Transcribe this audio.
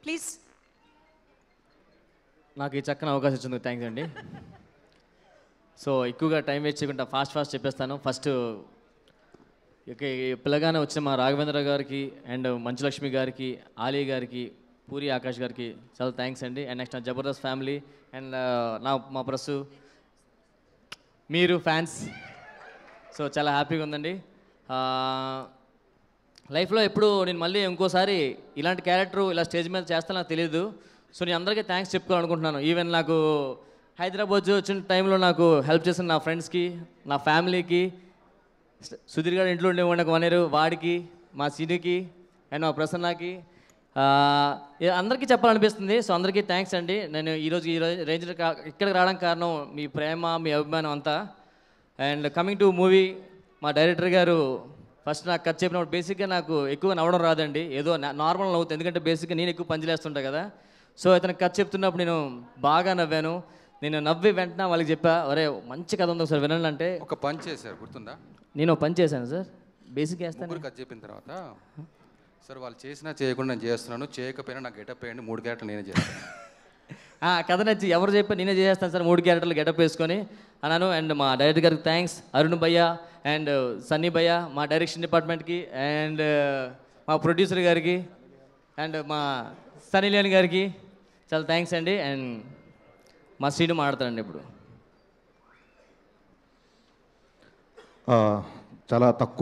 please నాకు ఈ చక్కని అవకాశం ఇచ్చినందుకు థ్యాంక్స్ అండి సో ఎక్కువగా టైం వేస్ట్ చేయకుండా ఫాస్ట్ ఫాస్ట్ చెప్పేస్తాను ఫస్ట్ ఇక ఈ పిల్లగానే వచ్చిన మా రాఘవేంద్ర గారికి అండ్ మంచులక్ష్మి గారికి ఆలీ గారికి పూరి ఆకాష్ గారికి చాలా థ్యాంక్స్ అండి అండ్ నెక్స్ట్ నా జబర్దస్త్ ఫ్యామిలీ అండ్ నా మా ప్రసు మీరు ఫ్యాన్స్ సో చాలా హ్యాపీగా ఉందండి లైఫ్లో ఎప్పుడు నేను మళ్ళీ ఇంకోసారి ఇలాంటి క్యారెక్టర్ ఇలా స్టేజ్ మీద చేస్తానో నాకు తెలియదు సో నేను అందరికీ థ్యాంక్స్ చెప్పుకోవాలనుకుంటున్నాను ఈవెన్ నాకు హైదరాబాద్ వచ్చిన టైంలో నాకు హెల్ప్ చేసిన నా ఫ్రెండ్స్కి నా ఫ్యామిలీకి సుధీర్ గారు ఇంట్లో ఉండే ఒక వన్ ఇయర్ వాడికి మా సినికి అండ్ మా ప్రసన్నకి ఆ, ఏ- అందరికీ చెప్పాలనిపిస్తుంది సో అందరికీ థ్యాంక్స్ అండి నేను ఈరోజు ఈ రోజు రేంజ్ ఇక్కడికి రావడానికి కారణం మీ ప్రేమ మీ అభిమానం అంతా అండ్ కమింగ్ టు మూవీ మా డైరెక్టర్ గారు ఫస్ట్ నాకు కథ చెప్పినప్పుడు బేసిక్గా నాకు ఎక్కువ నవ్వడం రాదండి ఏదో నార్మల్ నవ్వుతుంది ఎందుకంటే బేసిక్గా నేను ఎక్కువ పంచులేస్తుంటా కదా సో అతనికి కథ చెప్తున్నప్పుడు నేను బాగా నవ్వాను నేను నవ్వి వెంటనే వాళ్ళకి చెప్పా ఒరే మంచి కథ ఉంది ఒకసారి వినండి అంటే ఒక పని చేశారు గుర్తుందా నేను ఒక పని చేశాను సార్ బేసిక్ వేస్తాను ముగ్గురు కథ చెప్పిన తర్వాత సార్ వాళ్ళు చేసినా చేయకుండా నేను చేస్తున్నాను చేయకపోయినా నాకు గెటప్ వేయండి మూడు క్యారెక్టర్ నేనే చేస్తాను ఆ, కథ నచ్చి ఎవరు చెప్పి నేనే చేసేస్తాను సార్ మూడు క్యారెక్టర్లు గెటప్ వేసుకొని అన్నాను అండ్ మా డైరెక్టర్ గారికి థ్యాంక్స్ అరుణ్ భయ్య అండ్ సన్నీ భయ్య మా డైరెక్షన్ డిపార్ట్మెంట్కి అండ్ మా ప్రొడ్యూసర్ గారికి అండ్ మా సనీ లియోన్ గారికి చాలా థ్యాంక్స్ అండి అండ్ మా శ్రీను మాట్లాడతారండి ఇప్పుడు ఆ, చాలా తక్కువ